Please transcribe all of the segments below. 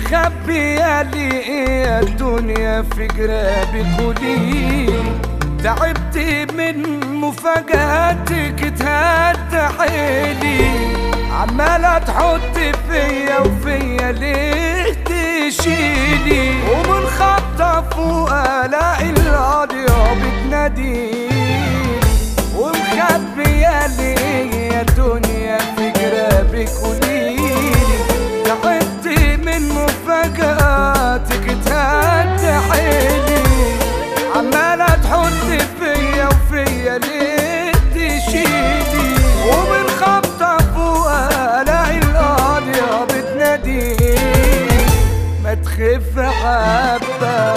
مخبية لي ايه الدنيا في جرابك قوليلي تعبت من مفاجاتك تهد حيلي عمالة تحط فيا وفيا ليه تشيلي ومن خبطة فوق الاقي القاضية بتناديلي ومخبية ليه يا دنيا في جرابك قوليلي تعبت من مفاجاتك تهد حيلي عمالة تحط فيا وفيا ليه تشيلي ومن خبطة فوق الاقي القاضية بتناديلي ما تخف حبة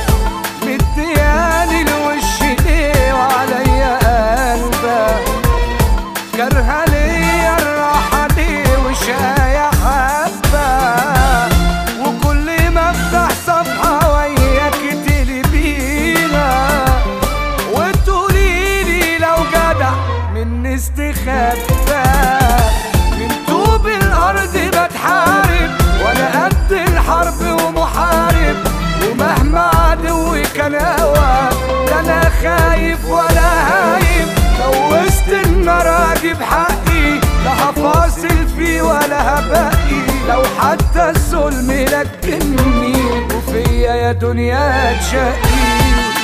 مدياني الوش ليه وعليا قلبك كرهة ليا الراحة ليه وشاية حبة وكل ما افتح صفحة وياك تقلبيها وتقوليلي لو جدع من استخبى من طوب الأرض بتحارب وأنا قد الحرب ومحارب ومهما عدوي كان أقوى لا أنا خايف ولا هايب لو وسط النار أجيب حقي لا هفاصل فيه ولا هبقي لو حتى الظلم لكني وفيا يا دنيا تشقي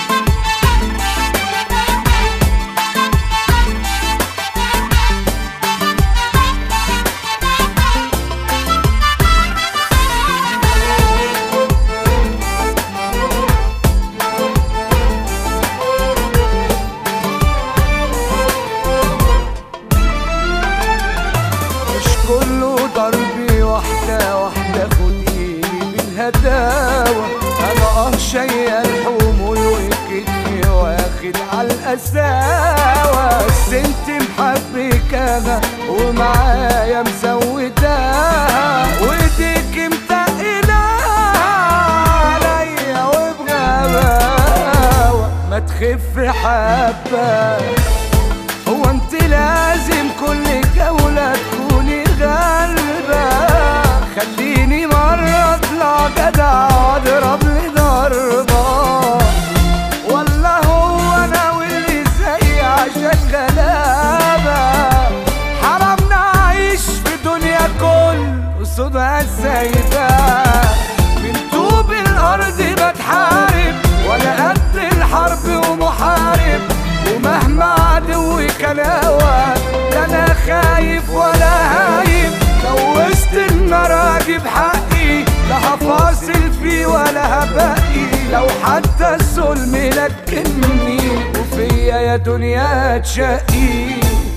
مش كله ضربي واحدة واحدة خديني بالهداوة أنا اه شايل حمول وكتفي واخد عالقساوة بس انت محبك أنا ومعايا مزوداها وايديك متقلة عليا وبغباوة ما تخف حبة هو انت لازم كل جولة تكوني غالبة خليني مرة اطلع جدع واضرب لي ضربة ولا هو انا واللي زي عشان غلابة حرام نعيش في دنيا كل قصودها سايبة من طوب الارض بتحارب وانا قد الحرب ومحارب ومهما عدوي كان اقوى لا انا خايف ولا هايب لو وسط النار اجيب حقي لا هفاصل فيه ولا هبقي لو حتى الظلم لكني وفيا يا دنيا تشقي